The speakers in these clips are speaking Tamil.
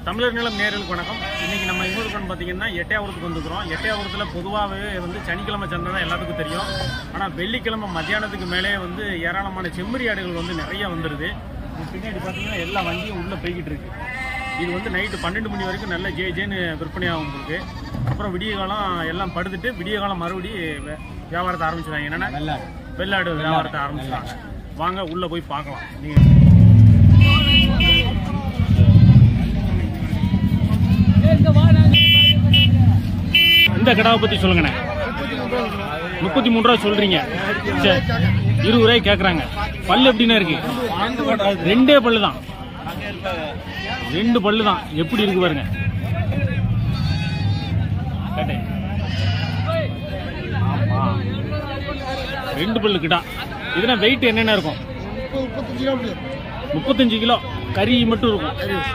தமிழர் நிலம் நேர்களுக்கு வணக்கம் இன்னைக்கு நம்ம எங்க இருக்கோம்னு பார்த்தீங்கன்னா எட்டையாவரத்துக்கு வந்துக்கிறோம் எட்டையாவரத்தில் பொதுவாகவே வந்து சனிக்கிழமை சந்தை தான் எல்லாத்துக்கும் தெரியும் ஆனால் வெள்ளிக்கிழமை மத்தியானத்துக்கு மேலே வந்து ஏராளமான செம்மறி ஆடுகள் வந்து நிறைய வந்துடுது இது பின்னாடி பார்த்தீங்கன்னா எல்லா வண்டியும் உள்ளே போய்கிட்டு இருக்கு இது வந்து நைட்டு பன்னெண்டு மணி வரைக்கும் நல்ல ஜே ஜேன்னு விற்பனை ஆகும் உங்களுக்கு அப்புறம் விடிய காலம் எல்லாம் படுத்துட்டு விடிய காலம் மறுபடி வே- வியாபாரத்தை ஆரம்பிச்சிடுவாங்க என்னன்னா வெள்ளாடு வியாபாரத்தை ஆரம்பிச்சிடுவாங்க வாங்க உள்ளே போய் பார்க்கலாம் நீங்கள் இந்த கடாவை பற்றி சொல்லுங்கண்ணே முப்பத்தி மூணு ரூபா சொல்றீங்க சரி இருபது ரூபாய் கேட்குறாங்க பல்லு எப்படிண்ணே இருக்கு ரெண்டே பல்லு தான் ரெண்டு பல்லு தான் எப்படி இருக்கு பாருங்க கேட்டே. ஆமா. ரெண்டு பல்லு கிட்டா இதுனா வெயிட் என்னென்ன இருக்கும் முப்பத்தஞ்சு கிலோ கறி மட்டும் இருக்கும்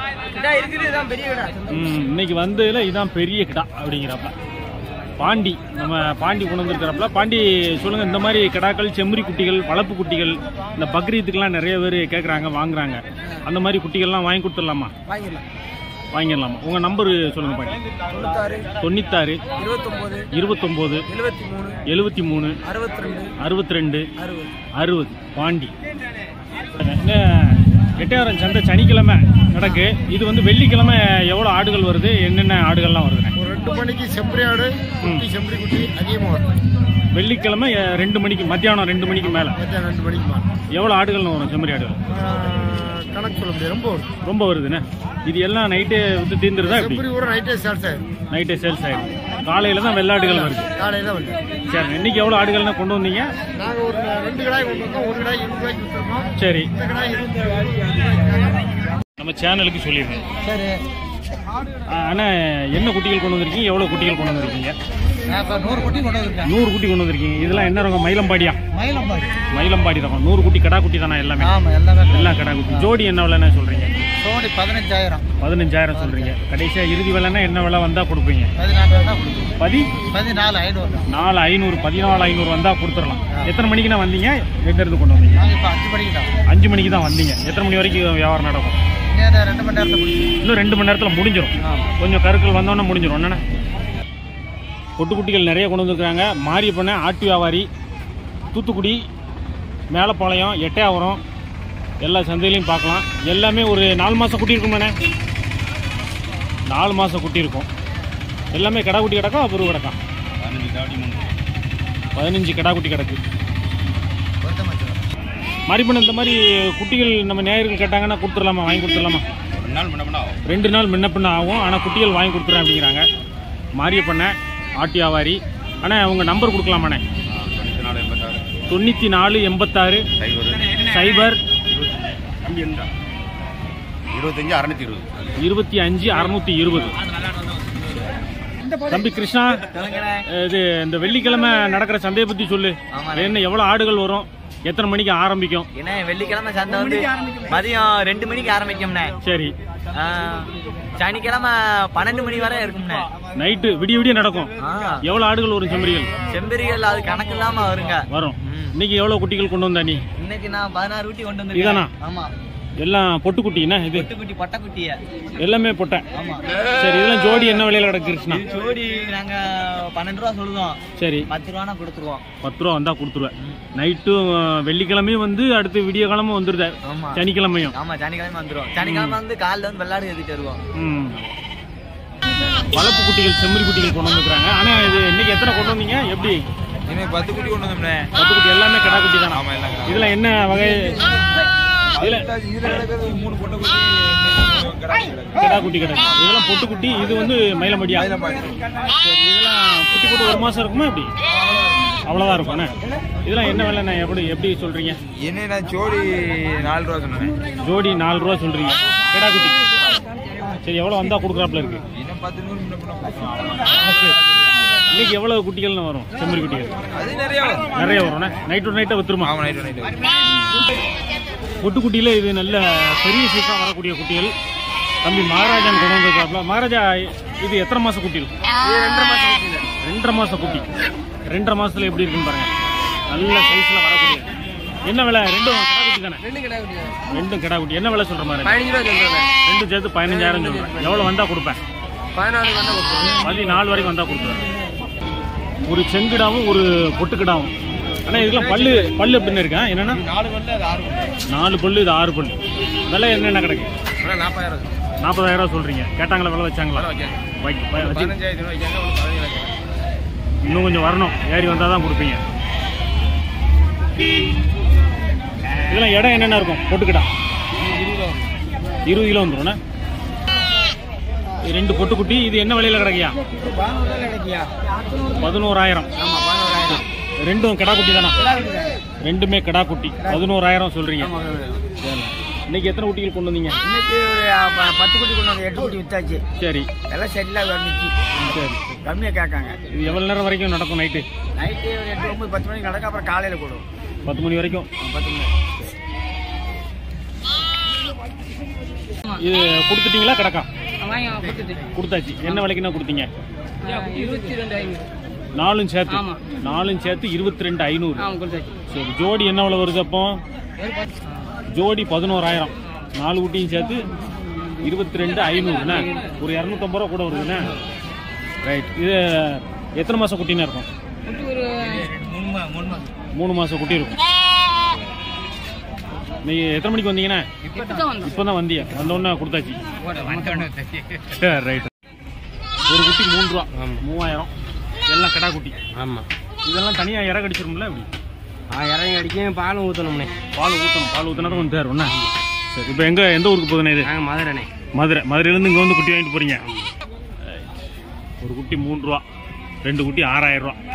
ம், இன்னைக்கு வந்ததுல இதான் பெரிய கிடா அப்படிங்கிறப்ப பாண்டி நம்ம பாண்டி கொண்டு வந்திருக்கிறப்பல பாண்டி சொல்லுங்க இந்த மாதிரி கிடாக்கள் செம்மறி குட்டிகள் வளர்ப்பு குட்டிகள் இந்த பக்ரீத்துக்கெல்லாம் நிறைய பேர் கேட்குறாங்க வாங்குறாங்க அந்த மாதிரி குட்டிகள்லாம் வாங்கி கொடுத்துடலாமா வாங்கிடலாம் வாங்கிடலாமா உங்க நம்பர் சொல்லுங்க பாண்டி தொண்ணூத்தாறு தொண்ணூத்தாறு இருபத்தொம்போது இருபத்தொம்போது எழுபத்தி மூணு எழுபத்தி மூணு அறுபத்தி ரெண்டு அறுபத்தி ரெண்டு அறுபது அறுபது பாண்டி என்ன எட்டையாரம் சந்தை சனிக்கிழமை நடக்கு இது வந்து வெள்ளிக்கிழமை எவ்வளோ ஆடுகள் வருது என்னென்ன ஆடுகள்லாம் வருதுண்ணே ஒரு ரெண்டு மணிக்கு செம்பரி ஆடு குட்டி செம்பரி குட்டி அதிகமாக வரும் வெள்ளிக்கிழமை அஹ், ரெண்டு மணிக்கு மத்தியானம் ரெண்டு மணிக்கு மேலே மத்தியானம் ரெண்டு மணிக்கு மாறும் எவ்வளோ ஆடுகள்னு வரும் செம்மறி ஆடுகள் ஆஹ், கணக்கு சொல்ல முடியாது ரொம்ப வரும் ரொம்ப வருதுண்ணே இது எல்லாம் நைட்டே வந்து தீர்ந்துருதா எப்படி செம்பரி கூட நைட்டே சேல்ஸ் ஆயிடும் நைட்டே சேல்ஸ் ஆயிடும் காலையில் தான் வெள்ளாடுகள் வருது காலையில் வந்து சரி இன்னைக்கு எவ்வளோ ஆடுகள்னா கொண்டு வந்தீங்க நாங்கள் ஒரு ரெண்டு கடாய் கொண்டு வந்தோம் ஒரு கடாய் இருபது ரூபாய்க்கு விற்றுருக்கோம் சரி இந்த கடாய் இருபத்தி ரூபாய்க்கு நம்ம சேனலுக்கு சொல்லிடுங்க சரி ஆனால் என்ன குட்டிகள் கொண்டு வந்திருக்கீங்க எவ்வளோ குட்டிகள் கொண்டு வந்திருக்கீங்க நான் இப்போ நூறு குட்டி கொண்டு வந்திருக்கேன் நூறு குட்டி கொண்டு வந்திருக்கீங்க இதெல்லாம் என்ன ரகம் மயிலம்பாடியா மயிலம்பாடி மயிலம்பாடி ரகம் நூறு குட்டி கடா குட்டி தானே எல்லாமே ஆமாம் எல்லாமே எல்லாம் கடா குட்டி ஜோடி என்ன விலைன்னு சொல்றீங்க சோடி பதினஞ்சாயிரம் பதினஞ்சாயிரம் சொல்றீங்க கடைசியா இறுதி விலைன்னா என்ன விலை வந்தா கொடுப்பீங்க பதினாலு தான் கொடுக்கும் பதி பதினாலு ஐநூறு நாலு ஐநூறு பதினாலு ஐநூறு வந்தா கொடுத்துடலாம் எத்தனை மணிக்குண்ணா வந்தீங்க எங்க இருந்து கொண்டு வந்தீங்க நாங்கள் இப்போ அஞ்சு மணிக்கு தான் அஞ்சு மணிக்கு தான் வந்தீங்க எத்தனை மணி வரைக்கும் வியாபாரம் நடக்கும் இன்னும் ரெண்டு மணி நேரத்தில் முடிச்சு இன்னும் ரெண்டு மணி நேரத்தில் முடிஞ்சிடும் ஆமாம் கொஞ்சம் கருக்கள் வந்தோன்னே முடிஞ்சிடும் என்னண்ணே பொட்டுக்குட்டிகள் நிறைய கொண்டு வந்திருக்காங்க மாரியப்பண்ணை ஆட்டு வியாபாரி தூத்துக்குடி மேலப்பாளையம் எட்டையாவரம் எல்லா சந்தையிலையும் பார்க்கலாம் எல்லாமே ஒரு நாலு மாதம் குட்டி இருக்குமாண்ணே நாலு மாதம் குட்டி இருக்கும் எல்லாமே கடா குட்டி கிடக்கா அப்புறம் கிடக்கா பதினஞ்சு கடா குட்டி கிடக்கு மாரியப்பண்ண இந்த மாதிரி குட்டிகள் நம்ம நேயர்கள் கேட்டாங்கன்னா கொடுத்துடலாமா வாங்கி கொடுத்துடலாமா ரெண்டு நாள் முன்ன பின்ன ஆகும் ஆனால் குட்டிகள் வாங்கி கொடுத்துறேன் அப்படிங்கிறாங்க மாரியப்பண்ணை ஆட்டு வியாபாரி ஆனால் உங்கள் நம்பர் கொடுக்கலாமாண்ணே தொண்ணூற்றி நாலு எண்பத்தாறு சைபர் இருபத்தஞ்சு அறுநூத்தி இருபது இருபத்தி அஞ்சு அறுநூத்தி இருபது தம்பி கிருஷ்ணா இது இந்த வெள்ளிக்கிழமை நடக்கிற சந்தையை பற்றி சொல்லு என்ன எவ்வளோ ஆடுகள் வரும் எத்தனை மணிக்கு ஆரம்பிக்கும் என்ன வெள்ளிக்கிழமை சந்தை வந்து மதியம் ரெண்டு மணிக்கு ஆரம்பிக்கும்ண்ணே சரி ஆ, சனிக்கிழமை பன்னெண்டு மணி வரை இருக்கும்ண்ணே நைட்டு விடிய விடிய நடக்கும் ஆ, எவ்வளோ ஆடுகள் வரும் செம்பரிகள் செம்பரிகள் அது கணக்கு இல்லாம வருங்க வரும் ம். இன்னைக்கு எவ்வளோ குட்டிகள் கொண்டு வந்தா நீ இன்னைக்கு நான் பதினாறு குட்டி கொண்டு இதானா? வந்திருக்கேன் ஆமா எல்லாம் பொட்டுக்குட்டினா இது பொட்டு குட்டி பட்டை குட்டிய எல்லாமே பொட்டேன் ஆமா சரி இதெல்லாம் ஜோடி என்ன விலையில கிடக்கு கிருஷ்ணா இது ஜோடி நாங்க பன்னெண்டு ரூபா சொல்லுவோம் சரி பத்து ரூபானா கொடுத்துருவோம் பத்து ரூபா வந்தா கொடுத்துருவேன் நைட்டும் வெள்ளிக்கிழமையும் வந்து அடுத்து விடிய கிழமை வந்துருத ஆமா சனிக்கிழமையும் ஆமா சனிக்கிழமை வந்துரும் சனிக்கிழமை வந்து காலைல வந்து வெள்ளாடு எழுதிட்டு வருவோம் ம். வளர்ப்பு குட்டிகள் செம்மறி குட்டிகள் கொண்டு வந்துருக்காங்க ஆனா இது இன்னைக்கு எத்தனை கொண்டு வந்தீங்க எப்படி இன்னைக்கு பத்து குட்டி கொண்டு வந்தோம்னே பத்து குட்டி எல்லாமே கடா குட்டி தானா ஆமா எல்லாம் கிடா. இதுல என்ன வகை இதுல இதுல கிடக்கிறது மூணு பொட்டை குட்டி கிடாய் கிடக்கு. கடா குட்டி கிடக்கு இதெல்லாம் பொட்டு குட்டி இது வந்து மயிலம்படியா மயிலம்பாடி. சரி இதெல்லாம் குட்டி போட்டு ஒரு மாசம் இருக்குமா எப்படி அவ்வளவுதான் இருக்கும் அண்ணே. இதெல்லாம் என்ன விலைண்ணே எப்படி எப்படி சொல்றீங்க என்ன நான் ஜோடி நாலு ரூபா சொன்னேன் ஜோடி நாலு ரூபா சொல்றீங்க கடா குட்டி சரி எவ்வளவு வந்தா கொடுக்குறாப்புல இருக்கு இன்னும் பத்து நூறு முன்ன பின்ன போகும். சரி. இன்னைக்கு எவ்வளவு குட்டிகள்னு வரும் செம்மறி குட்டிகள் அது நிறைய வரும். நிறைய வரும் நைட் டு நைட்டா வித்துருமா ஆமா நைட்டு நைட்டு பொட்டுக்குட்டியில இது நல்ல பெரிய சைஸா வரக்கூடிய குட்டிகள் தம்பி மகாராஜான் கொண்டு வந்திருக்காப்ல மகாராஜா இது எத்தனை மாச குட்டிகள் ரெண்டரை மாச குட்டி ரெண்டரை மாசத்துல எப்படி இருக்குன்னு பாருங்க நல்ல சைஸ்ல வரக்கூடிய என்ன விலை ரெண்டும் கடா குட்டி தானே ரெண்டு கிடா குட்டி ரெண்டும் கிடா குட்டி என்ன விலை சொல்ற மாதிரி பதினஞ்சு ரூபா சொல்றேன் ரெண்டும் சேர்த்து பதினஞ்சாயிரம் சொல்றேன் எவ்வளவு வந்தா கொடுப்பேன் பதினாலு வந்தா கொடுத்துருவேன் பதினாலு வரைக்கும் வந்தா கொடுத்துருவேன் ஒரு செங்கிடாவும் ஒரு பொட்டுக்கிடாவும் ஆனா இதுக்கெல்லாம் பல்லு பல்லு எப்படின்னு இருக்கேன் என்னன்னா நாலு பல்லு அது ஆறு பல்லு நாலு பல்லு இது ஆறு பல்லு விலை என்னென்ன கிடக்கு ஆனால் நாற்பதாயிரம் இருக்கு. நாற்பதாயிரம் ரூபா சொல்றீங்க கேட்டாங்களா விலை வச்சாங்களா விலை வைக்காங்க. வைக்க- வ- வச்சு பதினஞ்சாயிரத்தி ரூபா வைக்காங்க ஒரு பதினேழாயிரம் இன்னும் கொஞ்சம் வரணும் ஏறி வந்தால் தான் கொடுப்பீங்க இதெல்லாம் இடம் என்னென்ன இருக்கும் பொட்டுக்கிடா இருபது கிலோ வந்துடும் ரெண்டு பொட்டுக்குட்டி இது என்ன விலையில கிடைக்கியா பதினோரு கிடைக்கியா பதினோராயிரம் ஆமாம் பதினோராயிரம் ரெண்டும் கிடா குட்டி தானா ரெண்டுமே கிடா குட்டி பதினோராயிரம் சொல்றீங்க சரி. இன்னைக்கு எத்தனை குட்டிகள் கொண்டு வந்தீங்க இன்னைக்கு ஒரு அஹ், ப- பத்து குட்டி கொண்டு வந்து எட்டு குட்டி வித்தாச்சு சரி எல்லாம் செட்டிலாக வந்துச்சு சரி கம்மியாக கேட்காங்க இது எவ்வளவு நேரம் வரைக்கும் நடக்கும் நைட்டு நைட்டு ஒரு எட்டு ஒன்பது பத்து மணிக்கு நடக்கும் அப்புறம் காலையில் போடுவோம் பத்து மணி வரைக்கும் பத்து மணி இது கொடுத்துட்டீங்களா கிடக்கா வாங்கி கொடுத்துட்டு கொடுத்தாச்சு என்ன விலைக்குன்னா கொடுத்தீங்க இருபத்தி ரெண்டு ஐநூறு நாலும் சேர்த்து ஆமா. நாலும் சேர்த்து இருபத்தி ரெண்டு ஐநூறு ஆமாம் கொடுத்தாச்சு சரி ஜோடி என்ன விலை வருது அப்போ ஜோடி பதினோராயிரம் நாலு குட்டியும் சேர்த்து இருபத்தி ரெண்டு ஐநூறுண்ணே ஒரு இரநூத்தம்பது ரூபா கூட வருதுண்ணே ரைட் இது எத்தனை மாதம் குட்டினா இருக்கும் குட்டி ஒரு மூணு மாதம் குட்டி இருக்கும் நீ எத்தனை மணிக்கு வந்தீங்கண்ணே இப்போ தான் வந்தோம் இப்போ தான் வந்தியா வந்தோடனே கொடுத்தாச்சு சரி ரைட் ஒரு குட்டி மூணு ரூபா மூவாயிரம் எல்லாம் கடா குட்டி ஆமாம் இதெல்லாம் தனியாக இற கடிச்சிரும்ல இப்படி ஆ இறங்கி அடிக்க பாலும் ஊற்றணும்னே பால் ஊற்றணும் பால் ஊற்றினா தான் வந்து தேரும்ண்ணே சரி இப்போ எங்கே எந்த ஊருக்கு போகுதுண்ணே இது நாங்கள் மதுரைண்ணே மதுரை மதுரையிலேருந்து இங்கே வந்து குட்டி வாங்கிட்டு போகிறீங்க ஒரு குட்டி மூணு ரூபா ரெண்டு குட்டி ஆறாயிரம் ரூபா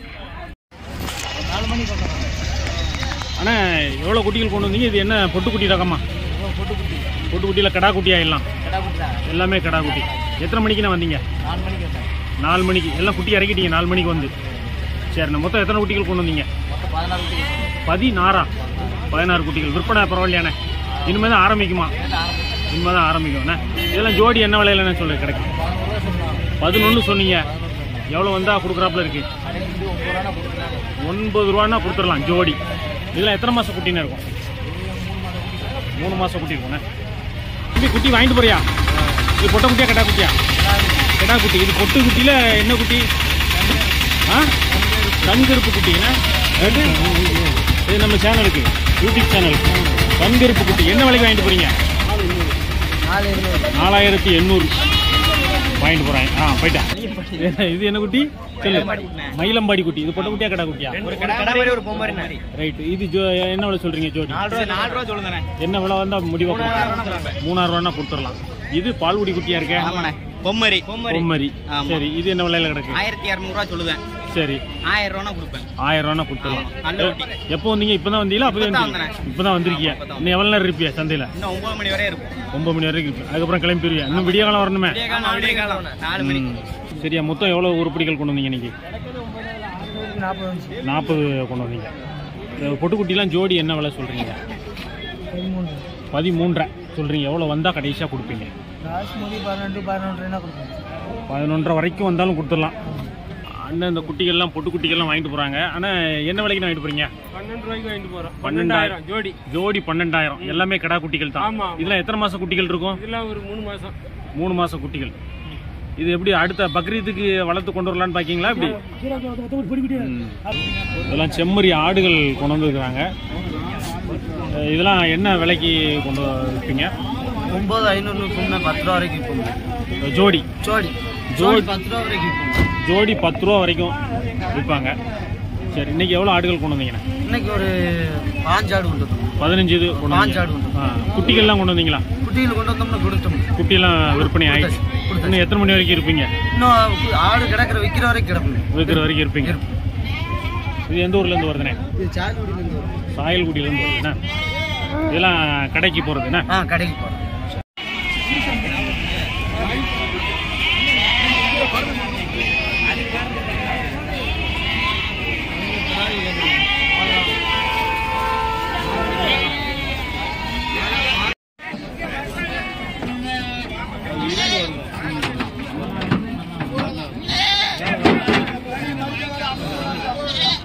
அண்ணா எவ்வளோ குட்டிகள் கொண்டு வந்தீங்க இது என்ன பொட்டுக்குட்டி ரகமா பொட்டுக்குட்டியில் கடா குட்டி ஆயிடலாம் எல்லாமே கடா குட்டி எத்தனை மணிக்குண்ணா வந்தீங்க நாலு மணிக்கு எல்லாம் குட்டி இறக்கிட்டீங்க நாலு மணிக்கு வந்து சரிண்ணா மொத்தம் எத்தனை குட்டிகள் கொண்டு வந்தீங்க பதினாறா பதினாறு குட்டிகள் விற்பனை பரவாயில்லையாண்ணே இனிமேல் தான் ஆரம்பிக்குமா இனிமேல் தான் ஆரம்பிக்கும் அண்ணே இதெல்லாம் ஜோடி என்ன விலையிலண்ணே சொல்ல கிடைக்கும் பதினொன்று சொன்னீங்க எவ்வளோ வந்தால் கொடுக்குறாப்புல இருக்கு ஒன்பது ரூபான்னா கொடுத்துடலாம் ஜோடி இதெல்லாம் எத்தனை மாதம் குட்டின்னு இருக்கும் மூணு மாதம் குட்டி இருக்குண்ணே தம்பி குட்டி வாங்கிட்டு போறியா இது பொட்டை குட்டியா கடா குட்டியா கடா குட்டி இது பொட்டு குட்டியில் என்ன குட்டி ஆ கண்கருப்பு குட்டிங்கண்ணா எது? இது நம்ம சேனலுக்கு யூடியூப் சேனலுக்கு கண்கருப்பு குட்டி என்ன விலைக்கு வாங்கிட்டு போறீங்க நாலாயிரத்தி எண்ணூறு வாங்கிட்டு போறாங்க ஆ போயிட்டா இது என்ன குட்டி சொல்லு மயிலம்பாடி குட்டி இது பொட்டை குட்டியா கடா குட்டியா ஒரு கடை ஒரு பொம்மரி ரைட் இது ஜோ என்ன விலை சொல்றீங்க ஜோடி நாலு ரூபா நாலு ரூபா சொல்லுங்கண்ணே என்ன விலை வந்தா முடிவா மூணாயிரம் ரூபான்னா கொடுத்துடலாம் இது பால்குடி குட்டியா இருக்கே ஆமாண்ணே பொம்மரி பொம்மரி ஆமா. சரி இது என்ன விலையில கிடக்கு ஆயிரத்தி இரநூறுவா சொல்லுவேன் சரி ஆயிரம் ரூபா கொடுப்பேன் ஆயிரம் ரூபான்னா கொடுத்துடலாம் நல்ல குட்டி. எப்போ வந்தீங்க இப்பதான் வந்தீங்களா அப்பவே இப்பதான் வந்தீங்க இப்பதான் வந்திருக்கீங்க இன்னும் எவ்வளவு நேரம் இருப்பியா சந்தையில இன்னும் ஒன்பது மணி வரை இருக்கும் ஒன்பது மணி வரைக்கும் இருப்பேன் அதுக்கப்புறம் கிளம்பிடுவியா இன்னும் விடிய காலம் வரணுமே விடிய காலம் விடிய காலம் நாலு மணி ம். சரியா மொத்தம் எவ்வளவு உருப்படிகள் கொண்டு வந்தீங்க இன்னைக்கு நாற்பது கொண்டு வந்தீங்க அஹ் பொட்டுக்குட்டிலாம் ஜோடி என்ன விலை சொல்றீங்க பதிமூன்றரை சொல்றீங்க எவ்வளவு வந்தா கடைசியா கொடுப்பீங்க பன்னெண்டு பதினொன்று கொடுப்பேன் பதினொன்றரை வரைக்கும் வந்தாலும் கொடுத்துடலாம் அண்ணன் இந்த குட்டிகள்லாம் பொட்டு குட்டிகள்லாம் வாங்கிட்டு போறாங்க ஆனா என்ன விலைக்கு வாங்கிட்டு போறீங்க பன்னெண்டு ரூபாய்க்கு வாங்கிட்டு போகிறோம் பன்னெண்டாயிரம் ஜோடி ஜோடி பன்னெண்டாயிரம் எல்லாமே கடா குட்டிகள் தான் ஆமா. இதெல்லாம் எத்தனை மாசம் குட்டிகள் இருக்கும் இதெல்லாம் ஒரு மூணு மாதம் மூணு மாசம் குட்டிகள் இது எப்படி அடுத்த பக்ரீத்துக்கு வளர்த்து கொண்டு வரலான்னு பாக்கீங்களா இப்படி ம். இதெல்லாம் செம்மறி ஆடுகள் கொண்டு வந்துருக்குறாங்க அஹ் இதெல்லாம் என்ன விலைக்கு கொண்டு இருப்பீங்க ஒம்பது ஐநூறு விற்போம்னா பத்து ரூபா வரைக்கும் விற்போம் ஜோடி ஜோடி ஜோடி பத்து ரூபா வரைக்கும் விற்போம் ஜோடி பத்து ரூபா வரைக்கும் விற்பாங்க சரி இன்னைக்கு எவ்வளோ ஆடுகள் கொண்டு வந்தீங்கண்ணே இன்னைக்கு ஒரு பாஞ்சாடு கொண்டு வந்தோம் பதினஞ்சு இது கொண்டு பாஞ்சாடு வந்தீங்க கொண்டு ஆ குட்டிகள்லாம் கொண்டு வந்தீங்களா குட்டியில் கொண்டு வந்தோம்னா கொடுத்தோம் குட்டியெல்லாம் விற்பனை ஆயிடுச்சு கொடுத்தாச்சு. இன்னும் எத்தனை மணி வரைக்கும் இருப்பீங்க இன்னும் ஆடு கிடக்கிற விற்கிற வரைக்கும் கிடக்கும் விற்கிற வரைக்கும் இருப்பீங்க இது எந்த ஊர்ல இருந்து வருதுண்ணே இது சாயல்குடியிலேருந்து வரும் சாயல்குடியிலேருந்து வருதுண்ணே இதெல்லாம் கடைக்கு போகிறதுண்ணே ஆ கடைக்கு போகிறோம்